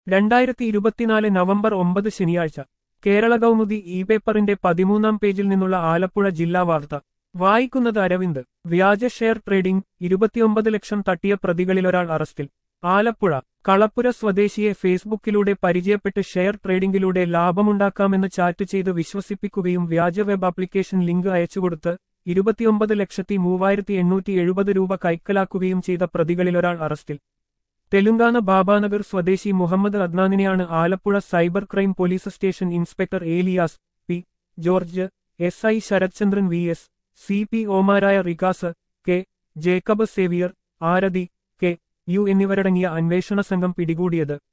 രണ്ടായിരത്തി ഇരുപത്തിനാല് നവംബർ ഒമ്പത് ശനിയാഴ്ച കേരള കൗമുദി ഇ പേപ്പറിന്റെ പതിമൂന്നാം പേജിൽ നിന്നുള്ള ആലപ്പുഴ ജില്ലാ വാർത്ത വായിക്കുന്നത് അരവിന്ദ് വ്യാജ ഷെയർ ട്രേഡിംഗ് ഇരുപത്തിയൊമ്പത് ലക്ഷം തട്ടിയ പ്രതികളിലൊരാൾ അറസ്റ്റിൽ ആലപ്പുഴ കളപ്പുര സ്വദേശിയെ ഫേസ്ബുക്കിലൂടെ പരിചയപ്പെട്ട് ഷെയർ ട്രേഡിംഗിലൂടെ ലാഭമുണ്ടാക്കാമെന്ന് ചാറ്റ് ചെയ്ത് വിശ്വസിപ്പിക്കുകയും വ്യാജ വെബ് ആപ്ലിക്കേഷൻ ലിങ്ക് അയച്ചുകൊടുത്ത് ഇരുപത്തിയൊമ്പത് ലക്ഷത്തി മൂവായിരത്തി എണ്ണൂറ്റി എഴുപത് രൂപ കൈക്കലാക്കുകയും ചെയ്ത പ്രതികളിലൊരാൾ അറസ്റ്റിൽ തെലുങ്കാന ബാബാനഗർ സ്വദേശി മുഹമ്മദ് അദ്നാനിനെയാണ് Alappuzha cyber crime police station inspector Elias P George S I Sarathchandran V S C P ഒമാരായ Rikas K Jacob Xavier Arathi K U എന്നിവരടങ്ങിയ അന്വേഷണ സംഘം പിടികൂടിയത്